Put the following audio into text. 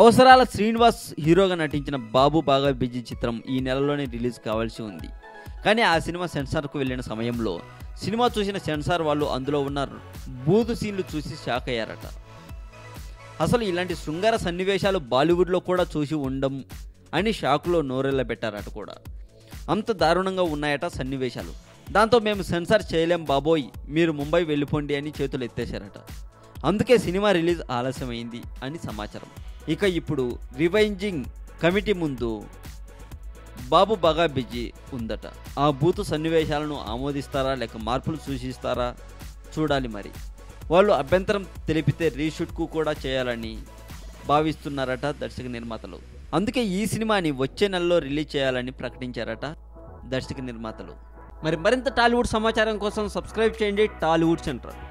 అవసరాల శ్రీనివాస్ హీరోగా నటించిన బాబు బాగా బిజీ చిత్రం ఈ నెలలోనే రిలీజ్ కావాల్సి ఉంది కానీ ఆ సినిమా సెన్సార్కు వెళ్ళిన సమయంలో సినిమా చూసిన సెన్సార్ వాళ్ళు అందులో ఉన్న బూతు సీన్లు చూసి షాక్ అయ్యారట అసలు ఇలాంటి శృంగార సన్నివేశాలు బాలీవుడ్లో కూడా చూసి ఉండం అని షాక్లో నోరెళ్ళ పెట్టారట కూడా అంత దారుణంగా ఉన్నాయట సన్నివేశాలు దాంతో మేము సెన్సార్ చేయలేం బాబోయ్ మీరు ముంబై వెళ్ళిపోండి అని చేతులు ఎత్తేశారట అందుకే సినిమా రిలీజ్ ఆలస్యమైంది అని సమాచారం ఇక ఇప్పుడు రివైంజింగ్ కమిటీ ముందు బాబు బాగా బిజీ ఉందట ఆ బూతు సన్నివేశాలను ఆమోదిస్తారా లేక మార్పులు సూచిస్తారా చూడాలి మరి వాళ్ళు అభ్యంతరం తెలిపితే రీషూట్కు కూడా చేయాలని భావిస్తున్నారట దర్శక నిర్మాతలు అందుకే ఈ సినిమాని వచ్చే నెలలో రిలీజ్ చేయాలని ప్రకటించారట దర్శక నిర్మాతలు మరి మరింత టాలీవుడ్ సమాచారం కోసం సబ్స్క్రైబ్ చేయండి టాలీవుడ్ సెంటర్